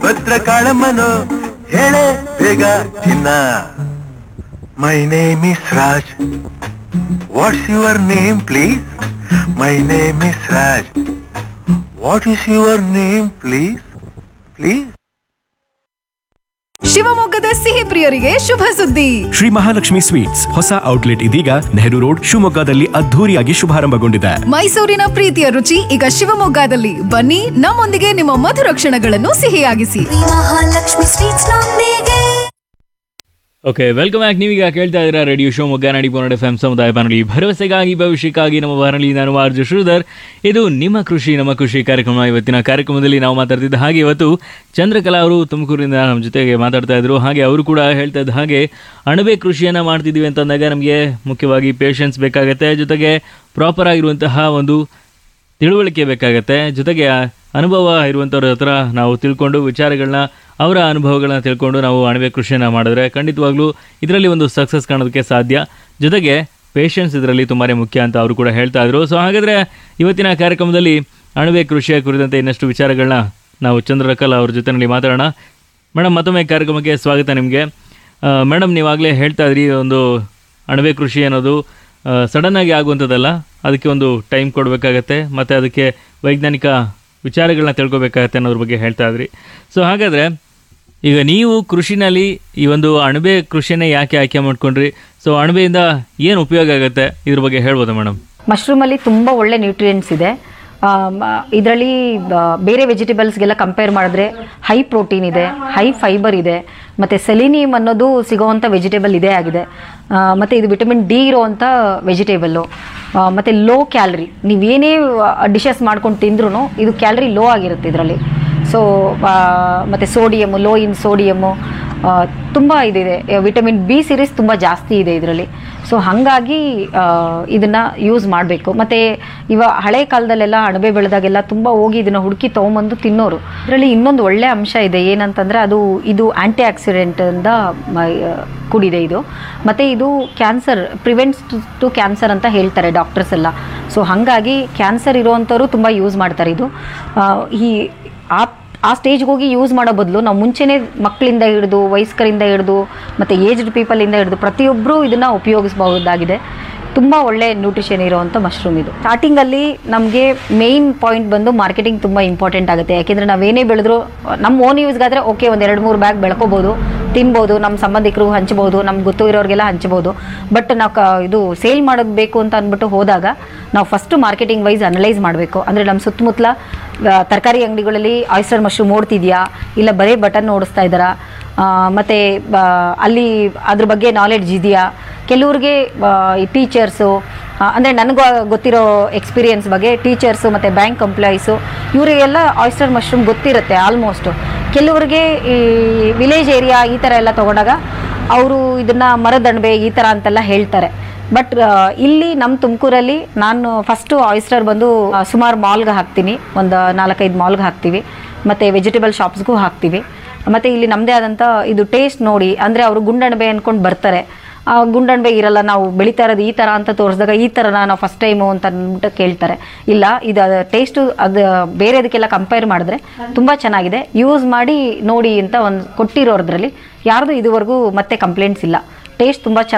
ಭದ್ರ ಕಾಳಮ್ಮನು ಹೇಳೆ ಬೇಗ ಚಿನ್ನ my name is Raj what's your name please my name is Raj what is your name please please ಶಿವಮೊಗ್ಗದ ಸಿಹಿ ಪ್ರಿಯರಿಗೆ ಶುಭ ಸುದ್ದಿ ಶ್ರೀ ಮಹಾಲಕ್ಷ್ಮಿ ಸ್ವೀಟ್ಸ್ ಹೊಸ ಔಟ್ಲೆಟ್ ಇದೀಗ ನೆಹರು ರೋಡ್ ಶಿವಮೊಗ್ಗದಲ್ಲಿ ಅದ್ಧೂರಿಯಾಗಿ ಶುಭಾರಂಭಗೊಂಡಿದೆ ಮೈಸೂರಿನ ಪ್ರೀತಿಯ ರುಚಿ ಈಗ ಶಿವಮೊಗ್ಗದಲ್ಲಿ ಬನ್ನಿ ನಮ್ಮೊಂದಿಗೆ ನಿಮ್ಮ ಮಧುರ ಕ್ಷಣಗಳನ್ನು ಸಿಹಿಯಾಗಿಸಿ ಮಹಾಲಕ್ಷ್ಮಿ ಸ್ವೀಟ್ಸ್ ನೊಂದಿಗೆ ಓಕೆ ವೆಲ್ಕಮ್ ಬ್ಯಾಕ್ ನೀವೀಗ ಕೇಳ್ತಾ ಇದ್ದೀರಾ ರೇಡಿಯೋ ಶೋ ಮೊಗ್ಗ ನಾಡಿ ಪೋನಡ್ ಎಫ್ ಎಂ ಸಮುದಾಯ ಬಾನುಲಿ ಭರವಸೆಗಾಗಿ ಭವಿಷ್ಯಕ್ಕಾಗಿ ನಮ್ಮ ಬಾನುಲಿ ನಾನು ಆರ್ಜು ಶ್ರೀಧರ್ ಇದು ನಿಮ್ಮ ಕೃಷಿ ನಮ್ಮ ಕೃಷಿ ಕಾರ್ಯಕ್ರಮ ಇವತ್ತಿನ ಕಾರ್ಯಕ್ರಮದಲ್ಲಿ ನಾವು ಮಾತಾಡ್ತಿದ್ದ ಹಾಗೆ ಇವತ್ತು ಚಂದ್ರಕಲಾ ಅವರು ತುಮಕೂರಿನಿಂದ ನಮ್ಮ ಜೊತೆಗೆ ಮಾತಾಡ್ತಾ ಇದ್ರು ಹಾಗೆ ಅವರು ಕೂಡ ಹೇಳ್ತಾ ಇದ್ದ ಹಾಗೆ ಅಣಬೆ ಕೃಷಿಯನ್ನು ಮಾಡ್ತಿದ್ದೀವಿ ಅಂತಂದಾಗ ನಮಗೆ ಮುಖ್ಯವಾಗಿ ಪೇಷನ್ಸ್ ಬೇಕಾಗುತ್ತೆ ಜೊತೆಗೆ ಪ್ರಾಪರ್ ಆಗಿರುವಂತಹ ಒಂದು ತಿಳುವಳಿಕೆ ಬೇಕಾಗತ್ತೆ ಜೊತೆಗೆ ಆ ಅನುಭವ ಇರುವಂಥವ್ರ ಹತ್ರ ನಾವು ತಿಳ್ಕೊಂಡು ವಿಚಾರಗಳನ್ನ ಅವರ ಅನುಭವಗಳನ್ನ ತಿಳ್ಕೊಂಡು ನಾವು ಅಣಬೆ ಕೃಷಿಯನ್ನು ಮಾಡಿದ್ರೆ ಖಂಡಿತವಾಗ್ಲೂ ಇದರಲ್ಲಿ ಒಂದು ಸಕ್ಸಸ್ ಕಾಣೋದಕ್ಕೆ ಸಾಧ್ಯ ಜೊತೆಗೆ ಪೇಷನ್ಸ್ ಇದರಲ್ಲಿ ತುಂಬಾ ಮುಖ್ಯ ಅಂತ ಅವರು ಕೂಡ ಹೇಳ್ತಾ ಇದ್ರು ಸೊ ಹಾಗಾದರೆ ಇವತ್ತಿನ ಕಾರ್ಯಕ್ರಮದಲ್ಲಿ ಅಣಬೆ ಕೃಷಿಯ ಕುರಿತಂತೆ ಇನ್ನಷ್ಟು ವಿಚಾರಗಳನ್ನ ನಾವು ಚಂದ್ರಕಲಾ ಅವ್ರ ಜೊತೆಯಲ್ಲಿ ಮಾತಾಡೋಣ ಮೇಡಮ್ ಮತ್ತೊಮ್ಮೆ ಕಾರ್ಯಕ್ರಮಕ್ಕೆ ಸ್ವಾಗತ ನಿಮಗೆ ಮೇಡಮ್ ನೀವಾಗಲೇ ಹೇಳ್ತಾ ಇದ್ರಿ ಒಂದು ಅಣಬೆ ಕೃಷಿ ಅನ್ನೋದು ಸಡನ್ನಾಗಿ ಆಗುವಂಥದ್ದಲ್ಲ ಅದಕ್ಕೆ ಒಂದು ಟೈಮ್ ಕೊಡಬೇಕಾಗತ್ತೆ ಮತ್ತು ಅದಕ್ಕೆ ವೈಜ್ಞಾನಿಕ ವಿಚಾರಗಳನ್ನ ತಿಳ್ಕೊಬೇಕಾಗತ್ತೆ ಅನ್ನೋದ್ರ ಬಗ್ಗೆ ಹೇಳ್ತಾ ಇದ್ರಿ ಸೊ ಹಾಗಾದರೆ ಈಗ ನೀವು ಕೃಷಿನಲ್ಲಿ ಈ ಒಂದು ಅಣಬೆ ಕೃಷಿನೇ ಯಾಕೆ ಆಯ್ಕೆ ಮಾಡ್ಕೊಂಡ್ರಿ ಸೊ ಅಣಬೆಯಿಂದ ಏನು ಉಪಯೋಗ ಆಗುತ್ತೆ ಇದ್ರ ಬಗ್ಗೆ ಹೇಳ್ಬೋದಾ ಮೇಡಮ್ ಮಶ್ರೂಮಲ್ಲಿ ತುಂಬ ಒಳ್ಳೆ ನ್ಯೂಟ್ರಿಯೆಂಟ್ಸ್ ಇದೆ ಇದರಲ್ಲಿ ಬೇರೆ ವೆಜಿಟೇಬಲ್ಸ್ಗೆಲ್ಲ ಕಂಪೇರ್ ಮಾಡಿದ್ರೆ ಹೈ ಪ್ರೋಟೀನ್ ಇದೆ ಹೈ ಫೈಬರ್ ಇದೆ ಮತ್ತು ಸೆಲಿನಿಯಮ್ ಅನ್ನೋದು ಸಿಗೋವಂಥ ವೆಜಿಟೇಬಲ್ ಇದೇ ಆಗಿದೆ ಆ, ಮತ್ತು ಇದು ವಿಟಮಿನ್ ಡಿ ಇರೋವಂಥ ವೆಜಿಟೇಬಲ್ಲು ಮತ್ತು ಲೋ ಕ್ಯಾಲ್ರಿ ನೀವೇನೇ ಡಿಶಸ್ ಮಾಡ್ಕೊಂಡು ತಿಂದ್ರೂ ಇದು ಕ್ಯಾಲ್ರಿ ಲೋ ಆಗಿರುತ್ತೆ ಇದರಲ್ಲಿ ಸೊ ಮತ್ತು ಸೋಡಿಯಮ್ಮು ಲೋ ಇನ್ ಸೋಡಿಯಮ್ಮು ತುಂಬ ಇದಿದೆ ವಿಟಮಿನ್ ಬಿ ಸಿರೀಸ್ ತುಂಬ ಜಾಸ್ತಿ ಇದೆ ಇದರಲ್ಲಿ ಸೊ ಹಾಗಾಗಿ ಇದನ್ನು ಯೂಸ್ ಮಾಡಬೇಕು ಮತ್ತು ಇವ ಹಳೆ ಕಾಲದಲ್ಲೆಲ್ಲ ಅಣಬೆ ಬೆಳೆದಾಗೆಲ್ಲ ತುಂಬ ಹೋಗಿ ಇದನ್ನು ಹುಡುಕಿ ತೊಗೊಂಬಂದು ತಿನ್ನೋರು ಇದರಲ್ಲಿ ಇನ್ನೊಂದು ಒಳ್ಳೆ ಅಂಶ ಇದೆ ಏನಂತಂದರೆ ಅದು ಇದು ಆ್ಯಂಟಿ ಆಕ್ಸಿಡೆಂಟಿಂದ ಕೂಡಿದೆ ಇದು ಮತ್ತು ಇದು ಕ್ಯಾನ್ಸರ್ ಪ್ರಿವೆಂಟ್ಸ್ ಟು ಕ್ಯಾನ್ಸರ್ ಅಂತ ಹೇಳ್ತಾರೆ ಡಾಕ್ಟರ್ಸ್ ಎಲ್ಲ ಸೊ ಹಾಗಾಗಿ ಕ್ಯಾನ್ಸರ್ ಇರೋವಂಥವ್ರು ತುಂಬ ಯೂಸ್ ಮಾಡ್ತಾರೆ ಇದು ಆ, ಈ ಆ ಆ ಸ್ಟೇಜ್ಗೆ ಹೋಗಿ ಯೂಸ್ ಮಾಡೋ ಬದಲು ನಾವು ಮುಂಚೆನೇ ಮಕ್ಕಳಿಂದ ಹಿಡಿದು ವಯಸ್ಕರಿಂದ ಹಿಡಿದು ಮತ್ತು ಏಜ್ಡ್ ಪೀಪಲಿಂದ ಹಿಡಿದು ಪ್ರತಿಯೊಬ್ಬರೂ ಇದನ್ನು ಉಪಯೋಗಿಸಬಹುದಾಗಿದೆ ತುಂಬ ಒಳ್ಳೆ ನ್ಯೂಟ್ರಿಷನ್ ಇರುವಂಥ ಮಶ್ರೂಮ್ ಇದು ಸ್ಟಾರ್ಟಿಂಗಲ್ಲಿ ನಮಗೆ ಮೇಯ್ನ್ ಪಾಯಿಂಟ್ ಬಂದು ಮಾರ್ಕೆಟಿಂಗ್ ತುಂಬ ಇಂಪಾರ್ಟೆಂಟ್ ಆಗುತ್ತೆ ಯಾಕೆಂದರೆ ನಾವೇನೇ ಬೆಳೆದ್ರು ನಮ್ಮ ಓನ್ ಯೂಸ್ಗಾದರೆ ಓಕೆ ಒಂದು ಎರಡು ಮೂರು ಬ್ಯಾಗ್ ಬೆಳ್ಕೊಬೋದು ತಿನ್ಬೋದು ನಮ್ಮ ಸಂಬಂಧಿಕರು ಹಂಚ್ಬೋದು ನಮ್ಗೆ ಗೊತ್ತು ಇರೋರಿಗೆಲ್ಲ ಹಂಚ್ಬೋದು ಬಟ್ ನಾವು ಕ ಇದು ಸೇಲ್ ಮಾಡೋದು ಬೇಕು ಅಂತ ಅಂದ್ಬಿಟ್ಟು ಹೋದಾಗ ನಾವು ಫಸ್ಟು ಮಾರ್ಕೆಟಿಂಗ್ ವೈಸ್ ಅನಲೈಸ್ ಮಾಡಬೇಕು ಅಂದರೆ ನಮ್ಮ ಸುತ್ತಮುತ್ತಲ ಆ, ತರಕಾರಿ ಅಂಗಡಿಗಳಲ್ಲಿ ಆಯಿಸ್ಟರ್ ಮಶ್ರೂಮ್ ಓಡ್ತಿದ್ಯಾ ಇಲ್ಲ ಬರೀ ಬಟನ್ ಓಡಿಸ್ತಾ ಇದ್ದಾರಾ ಮತ್ತು ಅಲ್ಲಿ ಅದ್ರ ಬಗ್ಗೆ ನಾಲೆಡ್ಜ್ ಇದೆಯಾ ಕೆಲವ್ರಿಗೆ ಈ ಟೀಚರ್ಸು ಅಂದರೆ ನನಗೂ ಗೊತ್ತಿರೋ ಎಕ್ಸ್ಪೀರಿಯನ್ಸ್ ಬಗ್ಗೆ ಟೀಚರ್ಸು ಮತ್ತು ಬ್ಯಾಂಕ್ ಎಂಪ್ಲಾಯೀಸು ಇವರಿಗೆಲ್ಲ ಆಯಿಸ್ಟರ್ ಮಶ್ರೂಮ್ ಗೊತ್ತಿರುತ್ತೆ ಆಲ್ಮೋಸ್ಟು ಕೆಲವ್ರಿಗೆ ಈ ವಿಲೇಜ್ ಏರಿಯಾ ಈ ಥರ ಎಲ್ಲ ತೊಗೊಂಡಾಗ ಅವರು ಇದನ್ನು ಮರದಣಬೆ ಈ ಥರ ಅಂತೆಲ್ಲ ಹೇಳ್ತಾರೆ ಬಟ್ ಇಲ್ಲಿ ನಮ್ಮ ತುಮಕೂರಲ್ಲಿ ನಾನು ಫಸ್ಟು ಆಯಿಸ್ಟರ್ ಬಂದು ಸುಮಾರು ಮಾಲ್ಗೆ ಹಾಕ್ತೀನಿ ಒಂದು ನಾಲ್ಕೈದು ಮಾಲ್ಗೆ ಹಾಕ್ತೀವಿ ಮತ್ತು ವೆಜಿಟೇಬಲ್ ಶಾಪ್ಸ್ಗೂ ಹಾಕ್ತೀವಿ ಮತ್ತು ಇಲ್ಲಿ ನಮ್ಮದೇ ಆದಂಥ ಇದು ಟೇಸ್ಟ್ ನೋಡಿ ಅಂದರೆ ಅವರು ಗುಂಡಣಬೆ ಅಂದ್ಕೊಂಡು ಬರ್ತಾರೆ ಆ ಗುಂಡಣಬೆ ಇರಲ್ಲ ನಾವು ಬೆಳೀತಾ ಇರೋದು ಈ ಥರ ಅಂತ ತೋರಿಸಿದಾಗ ಈ ಥರನ ನಾವು ಫಸ್ಟ್ ಟೈಮು ಅಂತ ಅಂದ್ಬಿಟ್ಟು ಕೇಳ್ತಾರೆ ಇಲ್ಲ ಇದು ಟೇಸ್ಟು ಅದು ಬೇರೆದಕ್ಕೆಲ್ಲ ಕಂಪೇರ್ ಮಾಡಿದ್ರೆ ತುಂಬ ಚೆನ್ನಾಗಿದೆ ಯೂಸ್ ಮಾಡಿ ನೋಡಿ ಅಂತ ಒಂದು ಕೊಟ್ಟಿರೋದ್ರಲ್ಲಿ ಯಾರ್ದು ಇದುವರೆಗೂ ಮತ್ತೆ ಕಂಪ್ಲೇಂಟ್ಸ್ ಇಲ್ಲ ಟೇಸ್ಟ್ ತುಂಬ ಚೆನ್ನಾಗಿ